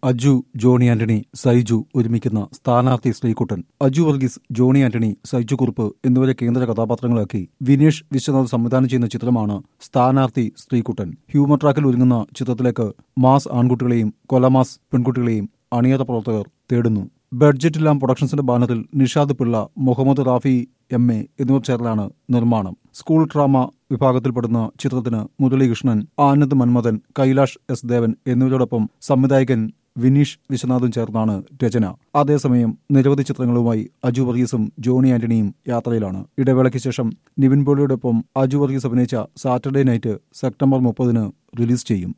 Aju Johny Antony Saiju ഒരുമിക്കുന്ന സ്ഥാനാർത്ഥി Sreekuttan Aju Varghese Johny Antony Saiju Kurup എന്നിവരെ കേന്ദ്ര കഥാപാത്രങ്ങളാക്കി വിനേഷ് വിശ്വനാഥ് സംവിധാനം ചെയ്യുന്ന ചിത്രമാണ് സ്ഥാനാർത്ഥി ശ്രീകുട്ടൻ ഹ്യൂമർ ട്രാക്കിൽ ഒരുങ്ങുന്ന ചിത്രത്തിലേക്ക് മാസ് ആൺകുട്ടികളെയും കൊലമാസ് പെൺകുട്ടികളെയും അണിയറ പ്രവർത്തകർ തേടുന്നു ബഡ്ജറ്റിലാം പ്രൊഡക്ഷൻസിന്റെ ബാനറിൽ നിഷാദ് പിള്ള മുഹമ്മദ് റാഫി എം എ എന്നിവർ ചേർന്നാണ് നിർമ്മാണം സ്കൂൾ ഡ്രാമ വിഭാഗത്തിൽപ്പെടുന്ന ചിത്രത്തിന് മുരളീകൃഷ്ണൻ ആനന്ദ് മന്മഥൻ കൈലാഷ് എസ് ദേവൻ എന്നിവരോടൊപ്പം സംവിധായകൻ വിനീഷ് വിശ്വനാഥും ചേർന്നാണ് രചന അതേസമയം നിരവധി ചിത്രങ്ങളുമായി അജു വർഗീസും ജോണി ആന്റണിയും യാത്രയിലാണ് ഇടവേളയ്ക്ക് ശേഷം നിവിൻ പോളിയോടൊപ്പം അജു വർഗീസ് അഭിനയിച്ച സാറ്റർഡേ നൈറ്റ് സെപ്റ്റംബർ മുപ്പതിന് റിലീസ് ചെയ്യും